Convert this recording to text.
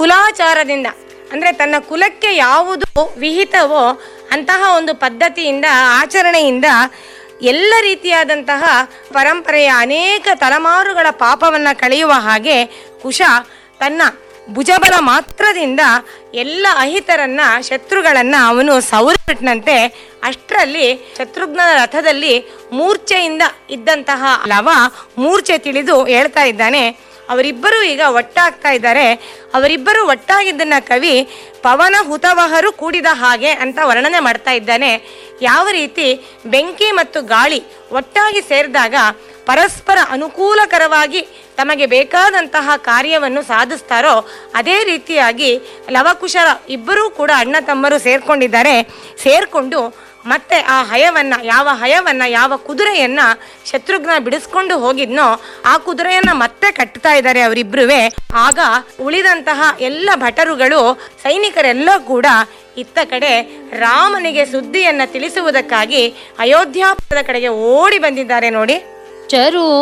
ಕುಲಾಚಾರದಿಂದ ಅಂದರೆ ತನ್ನ ಕುಲಕ್ಕೆ ಯಾವುದು ವಿಹಿತವೋ ಅಂತಹ ಒಂದು ಪದ್ಧತಿಯಿಂದ ಆಚರಣೆಯಿಂದ ಎಲ್ಲ ರೀತಿಯಾದಂತಹ ಪರಂಪರೆಯ ಅನೇಕ ತಲೆಮಾರುಗಳ ಪಾಪವನ್ನು ಕಳೆಯುವ ಹಾಗೆ ಕುಶ ತನ್ನ ಭುಜಬಲ ಮಾತ್ರದಿಂದ ಎಲ್ಲ ಅಹಿತರನ್ನ ಶತ್ರುಗಳನ್ನ ಅವನು ಸೌರಬಿಟ್ನಂತೆ ಅಷ್ಟರಲ್ಲಿ ಶತ್ರುಘ್ನನ ರಥದಲ್ಲಿ ಮೂರ್ಛೆಯಿಂದ ಇದ್ದಂತಹ ಲವ ಮೂರ್ಛೆ ತಿಳಿದು ಹೇಳ್ತಾ ಇದ್ದಾನೆ ಅವರಿಬ್ಬರು ಈಗ ಒಟ್ಟಾಗ್ತಾ ಇದ್ದಾರೆ ಅವರಿಬ್ಬರು ಒಟ್ಟಾಗಿದ್ದನ್ನ ಕವಿ ಪವನ ಹುತವಹರು ಕೂಡಿದ ಹಾಗೆ ಅಂತ ವರ್ಣನೆ ಮಾಡ್ತಾ ಇದ್ದಾನೆ ಯಾವ ರೀತಿ ಬೆಂಕಿ ಮತ್ತು ಗಾಳಿ ಒಟ್ಟಾಗಿ ಸೇರಿದಾಗ ಪರಸ್ಪರ ಅನುಕೂಲಕರವಾಗಿ ತಮಗೆ ಬೇಕಾದಂತಹ ಕಾರ್ಯವನ್ನು ಸಾಧಿಸ್ತಾರೋ ಅದೇ ರೀತಿಯಾಗಿ ಲವಕುಶರ ಇಬ್ಬರೂ ಕೂಡ ಅಣ್ಣ ತಮ್ಮರು ಸೇರ್ಕೊಂಡಿದ್ದಾರೆ ಸೇರ್ಕೊಂಡು ಮತ್ತೆ ಆ ಹಯವನ್ನ ಯಾವ ಹಯವನ್ನ ಯಾವ ಕುದುರೆಯನ್ನ ಶತ್ರುಘ್ನ ಬಿಡಿಸ್ಕೊಂಡು ಹೋಗಿದ್ನೋ ಆ ಕುದುರೆಯನ್ನ ಮತ್ತೆ ಕಟ್ತಾ ಇದ್ದಾರೆ ಅವರಿಬ್ರುವೆ ಆಗ ಉಳಿದಂತಹ ಎಲ್ಲ ಭಟರುಗಳು ಸೈನಿಕರೆಲ್ಲ ಕೂಡ ಇತ್ತ ಕಡೆ ರಾಮನಿಗೆ ಸುದ್ದಿಯನ್ನ ತಿಳಿಸುವುದಕ್ಕಾಗಿ ಅಯೋಧ್ಯಾಪುರದ ಕಡೆಗೆ ಓಡಿ ಬಂದಿದ್ದಾರೆ ನೋಡಿ ಚರು